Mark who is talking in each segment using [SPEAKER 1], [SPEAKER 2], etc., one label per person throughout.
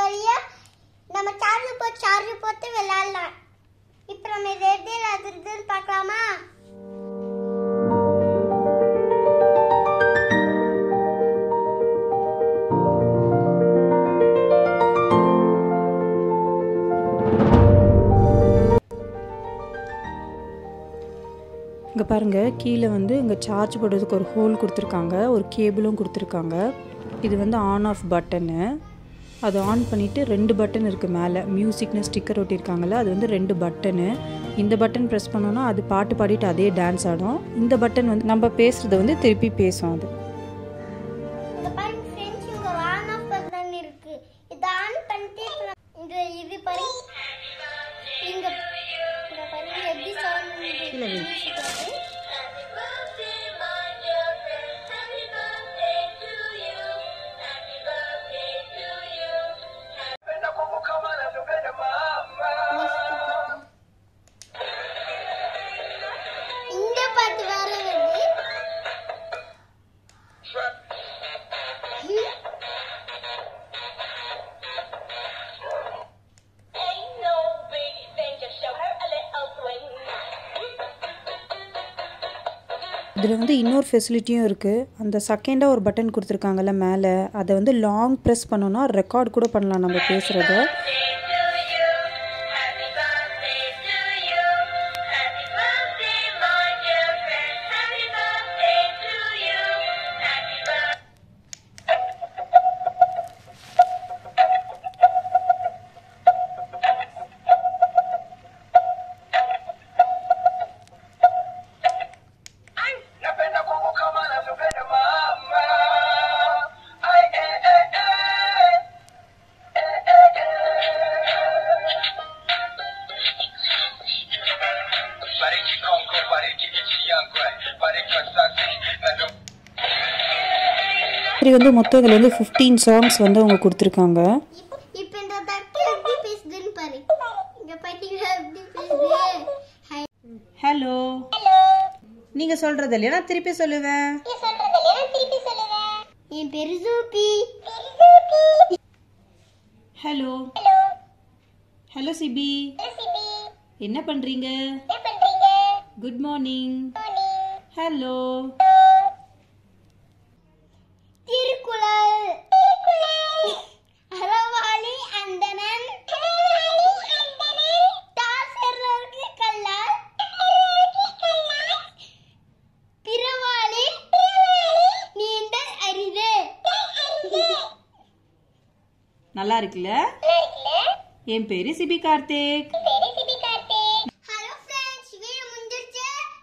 [SPEAKER 1] வழியா நம்ம சார்ஜ் போட்டு சார்ஜ் போட்டு விளையாடலாம் இப்போ நம்ம இது எது அது இதுன்னு பார்க்கலாமா
[SPEAKER 2] இங்கே பாருங்கள் கீழே வந்து இங்கே சார்ஜ் போடுறதுக்கு ஒரு ஹோல் கொடுத்துருக்காங்க ஒரு கேபிளும் கொடுத்துருக்காங்க இது வந்து ஆன் ஆஃப் பட்டனு அது ஆன் பண்ணிவிட்டு ரெண்டு பட்டன் இருக்குது மேலே மியூசிக்னு ஸ்டிக்கர் ஒட்டியிருக்காங்கல்ல அது வந்து ரெண்டு பட்டனு இந்த பட்டன் ப்ரெஸ் பண்ணோன்னா அது பாட்டு பாடிட்டு அதே டான்ஸ் ஆடும் இந்த பட்டன் வந்து நம்ம பேசுகிறத வந்து திருப்பி பேசும் அது
[SPEAKER 1] இங்க பாருங்க ஃப்ரெண்ட்ஸ் இங்க ஒரு ஆன் ஆஃப் பட்டன் இருக்கு இது ஆன் பண்ணிட்டு இப்ப இந்த இது பாருங்க இங்க இங்க பாருங்க எப்படி சவுண்ட் இந்த பாட்டு வேற வருது ம்.
[SPEAKER 2] இதில் வந்து இன்னொரு ஃபெசிலிட்டியும் இருக்குது அந்த செகண்டாக ஒரு பட்டன் கொடுத்துருக்காங்கல்ல மேலே அதை வந்து லாங் ப்ரெஸ் பண்ணோன்னா ரெக்கார்ட் கூட பண்ணலாம் நம்ம பேசுகிறத
[SPEAKER 3] Napenda kukukama navyopenda mama. Ai, eh, eh, eh. Eh, eh, eh. Bariki Kongo, bariki nchi yangu, bariki wazazi na ndugu.
[SPEAKER 2] சரி வந்து மொத்தம் இதில் வந்து ஃபிஃப்டீன் சாங்ஸ் வந்து அவங்க கொடுத்துருக்காங்க
[SPEAKER 1] இப்ப இந்த தட்டு எப்படி பேசுதுன்னு பாரு இங்க பாத்தீங்களா எப்படி பேசுது ஹை
[SPEAKER 4] ஹலோ நீங்க சொல்றது இல்லையா நான் திருப்பி சொல்லுவேன்
[SPEAKER 1] என் பேரு சூப்பி
[SPEAKER 4] ஹலோ ஹலோ சிபி என்ன பண்றீங்க குட் மார்னிங் ஹலோ
[SPEAKER 1] திருக்குறள் அறவாளி அந்தணன் தாசர்களுக்கு கல்லால் பிறவாளி நீந்தல் அரிது
[SPEAKER 4] நல்லா இருக்குல்ல என் பேரு Sibi Karthik
[SPEAKER 1] hello friends video முடிஞ்சிருச்சு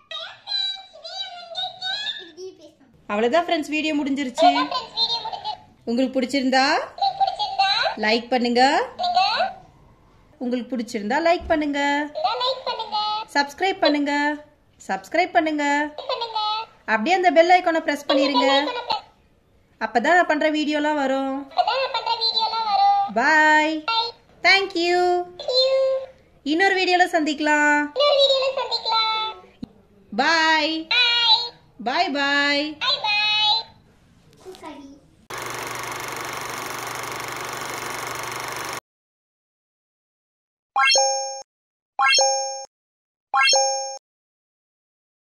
[SPEAKER 1] இப்படி பேசணும்
[SPEAKER 4] அவ்வளவுதான் ஃப்ரெண்ட்ஸ் வீடியோ முடிஞ்சிருச்சு உங்களுக்கு பிடிச்சிருந்தா லைக் பண்ணுங்க உங்களுக்கு பிடிச்சிருந்தா லைக் பண்ணுங்க சப்ஸ்கிரைப் பண்ணுங்க சப்ஸ்கிரைப் பண்ணுங்க அப்படியே அந்த பெல் ஐக்கானை பிரஸ் பண்ணிருங்க அப்பதான் நான் பண்ற வீடியோலாம் வரும் பாய் தேங்க்யூ இன்னொரு வீடியோல சந்திக்கலாம் பாய் பாய் பாய்